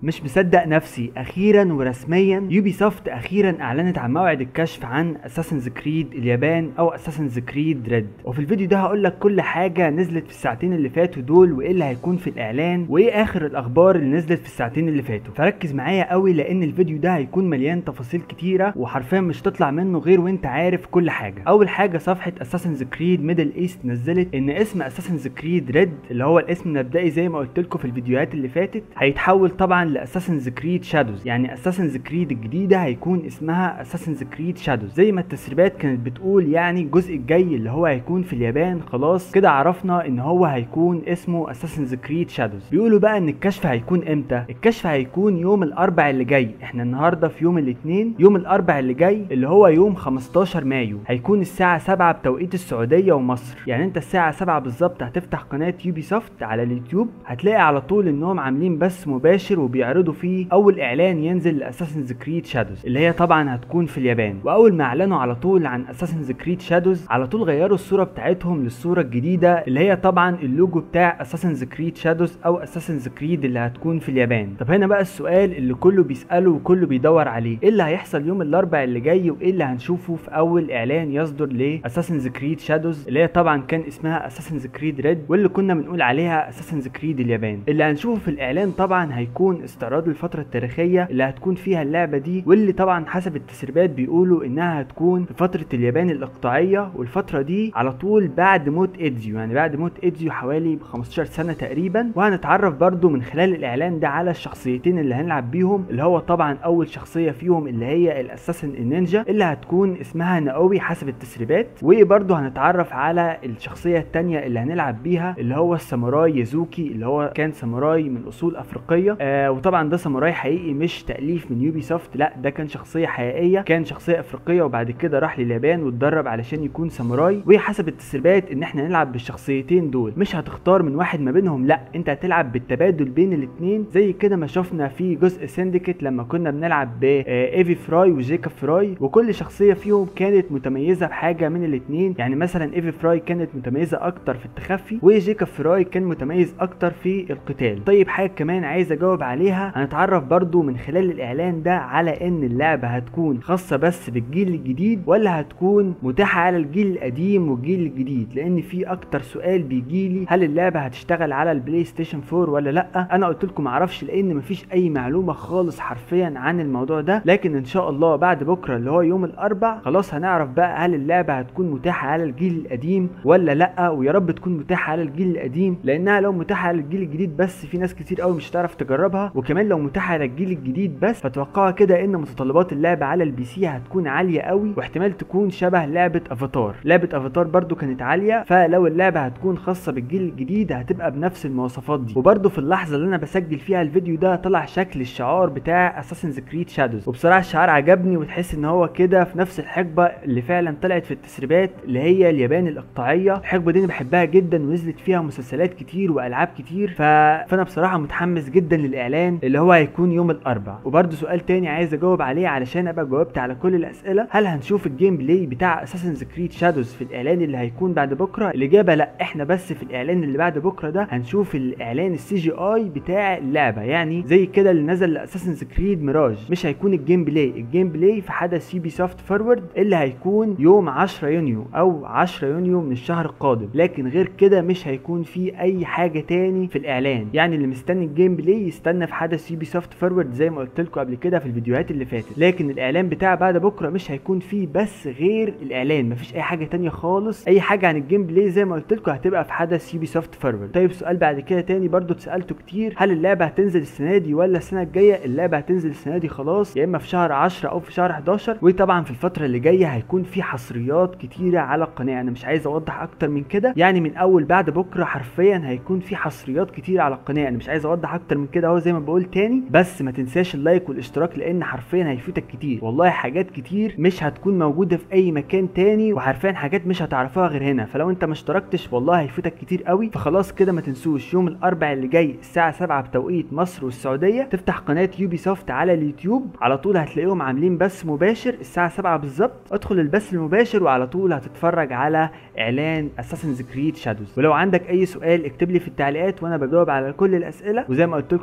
مش مصدق نفسي اخيرا ورسميا يوبي سوفت اخيرا اعلنت عن موعد الكشف عن اساسنز كريد اليابان او اساسنز كريد ريد وفي الفيديو ده هقول لك كل حاجه نزلت في الساعتين اللي فاتوا دول وايه اللي هيكون في الاعلان وايه اخر الاخبار اللي نزلت في الساعتين اللي فاتوا فركز معايا قوي لان الفيديو ده هيكون مليان تفاصيل كتيره وحرفيا مش تطلع منه غير وانت عارف كل حاجه اول حاجه صفحه اساسنز كريد ميدل ايست نزلت ان اسم اساسنز كريد ريد اللي هو الاسم المبدئي زي ما قلت لكم في الفيديوهات اللي فاتت هيتحول طبعا لاساسنز كريد شادوز يعني اساسنز كريد الجديده هيكون اسمها اساسنز كريد شادوز زي ما التسريبات كانت بتقول يعني الجزء الجاي اللي هو هيكون في اليابان خلاص كده عرفنا ان هو هيكون اسمه اساسنز كريد شادوز بيقولوا بقى ان الكشف هيكون امتى الكشف هيكون يوم الاربع اللي جاي احنا النهارده في يوم الاثنين يوم الاربع اللي جاي اللي هو يوم 15 مايو هيكون الساعه 7 بتوقيت السعوديه ومصر يعني انت الساعه 7 بالظبط هتفتح قناه يوبي سوفت على اليوتيوب هتلاقي على طول انهم عاملين بث مباشر وبيعرضوا فيه اول اعلان ينزل لاساسنز كريد شادوز اللي هي طبعا هتكون في اليابان واول ما اعلنوا على طول عن اساسنز كريد شادوز على طول غيروا الصوره بتاعتهم للصوره الجديده اللي هي طبعا اللوجو بتاع اساسنز كريد شادوز او اساسنز كريد اللي هتكون في اليابان طب هنا بقى السؤال اللي كله بيساله وكله بيدور عليه ايه اللي هيحصل يوم الاربع اللي جاي وايه اللي هنشوفه في اول اعلان يصدر لاساسنز كريد شادوز اللي هي طبعا كان اسمها اساسنز كريد ريد واللي كنا بنقول عليها اساسنز كريد اليابان اللي هنشوفه في الاعلان طبعا هيكون استعراض الفتره التاريخيه اللي هتكون فيها اللعبه دي واللي طبعا حسب التسريبات بيقولوا انها هتكون في فتره اليابان الاقطاعيه والفتره دي على طول بعد موت ايدزيو يعني بعد موت ايدزيو حوالي ب 15 سنه تقريبا وهنتعرف برضو من خلال الاعلان ده على الشخصيتين اللي هنلعب بيهم اللي هو طبعا اول شخصيه فيهم اللي هي الاساسن النينجا اللي هتكون اسمها ناوي حسب التسريبات وبرضو هنتعرف على الشخصيه الثانيه اللي هنلعب بيها اللي هو الساموراي يازوكي اللي هو كان ساموراي من اصول افريقيه آه وطبعا ده ساموراي حقيقي مش تاليف من يوبي سوفت لا ده كان شخصيه حقيقيه كان شخصيه افريقيه وبعد كده راح لليابان واتدرب علشان يكون ساموراي وحسب التسريبات ان احنا نلعب بالشخصيتين دول مش هتختار من واحد ما بينهم لا انت هتلعب بالتبادل بين الاثنين زي كده ما شفنا في جزء سندكت لما كنا بنلعب بايفي فراي وجيكاب فراي وكل شخصيه فيهم كانت متميزه بحاجه من الاثنين يعني مثلا ايفي فراي كانت متميزه اكتر في التخفي وجيكاب فراي كان متميز اكتر في القتال طيب حاجه كمان عايز اجاوب عليها هنتعرف برضو من خلال الاعلان ده على ان اللعبه هتكون خاصه بس بالجيل الجديد ولا هتكون متاحه على الجيل القديم والجيل الجديد لان في اكتر سؤال بيجيلي هل اللعبه هتشتغل على البلاي ستيشن 4 ولا لا انا قلت لكم معرفش لان مفيش اي معلومه خالص حرفيا عن الموضوع ده لكن ان شاء الله بعد بكره اللي هو يوم الاربع خلاص هنعرف بقى هل اللعبه هتكون متاحه على الجيل القديم ولا لا ويا رب تكون متاحه على الجيل القديم لانها لو متاحه على الجيل الجديد بس في ناس كتير قوي مش هتعرف تجربها وكمان لو متاحه على الجيل الجديد بس فتوقعوا كده ان متطلبات اللعبه على البي سي هتكون عاليه قوي واحتمال تكون شبه لعبه افاتار لعبه افاتار برضو كانت عاليه فلو اللعبه هتكون خاصه بالجيل الجديد هتبقى بنفس المواصفات دي وبرضو في اللحظه اللي انا بسجل فيها الفيديو ده طلع شكل الشعار بتاع اساسنز كريد شادوز وبصراحه الشعار عجبني وتحس ان هو كده في نفس الحقبه اللي فعلا طلعت في التسريبات اللي هي اليابان الاقطاعيه الحقبه دي انا بحبها جدا ونزلت فيها مسلسلات كتير والعاب كتير ف... فانا بصراحه متحمس جدا للاعلان اللي هو هيكون يوم الاربع وبرده سؤال تاني عايز اجاوب عليه علشان ابقى جاوبت على كل الاسئله هل هنشوف الجيم بلاي بتاع اساسنز كريد شادوز في الاعلان اللي هيكون بعد بكره الاجابه لا احنا بس في الاعلان اللي بعد بكره ده هنشوف الاعلان السي جي اي بتاع اللعبه يعني زي كده اللي نزل لاساسنز كريد ميراج مش هيكون الجيم بلاي الجيم بلاي في حدث يوبي سوفت فورورد اللي هيكون يوم 10 يونيو او 10 يونيو من الشهر القادم لكن غير كده مش هيكون في اي حاجه تاني في الاعلان يعني اللي مستني الجيم بلاي يستنى في حدث يوبي سوفت فورورد زي ما قلت لكم قبل كده في الفيديوهات اللي فاتت لكن الاعلان بتاع بعد بكره مش هيكون فيه بس غير الاعلان مفيش اي حاجه تانية خالص اي حاجه عن الجيم بلاي زي ما قلت لكم هتبقى في حدث يوبي سوفت فورورد طيب سؤال بعد كده تاني برضو اتسالته كتير هل اللعبه هتنزل السنه دي ولا السنه الجايه اللعبه هتنزل السنه دي خلاص يا اما في شهر 10 او في شهر 11 وطبعا في الفتره اللي جايه هيكون في حصريات كتيره على القناه انا مش عايز اوضح اكتر من كده يعني من اول بعد بكره حرفيا هيكون في حصريات كتير على القناه انا مش عايز اوضح اكتر من كده اهو زي ما بقول تاني بس ما تنساش اللايك والاشتراك لان حرفيا هيفوتك كتير والله حاجات كتير مش هتكون موجوده في اي مكان تاني وحرفيا حاجات مش هتعرفوها غير هنا فلو انت ما اشتركتش والله هيفوتك كتير قوي فخلاص كده ما تنسوش يوم الاربع اللي جاي الساعه 7 بتوقيت مصر والسعوديه تفتح قناه يوبي سوفت على اليوتيوب على طول هتلاقيهم عاملين بث مباشر الساعه 7 بالظبط ادخل البث المباشر وعلى طول هتتفرج على اعلان اساسنز كريد شادوز ولو عندك اي سؤال اكتب لي في التعليقات وانا بجاوب على كل الاسئله وزي ما قلت لكم الفتره الجايه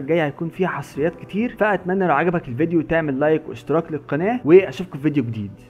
الجايه هيكون فيها حصريات كتير فاتمنى لو عجبك الفيديو تعمل لايك واشتراك للقناه واشوفكم في فيديو جديد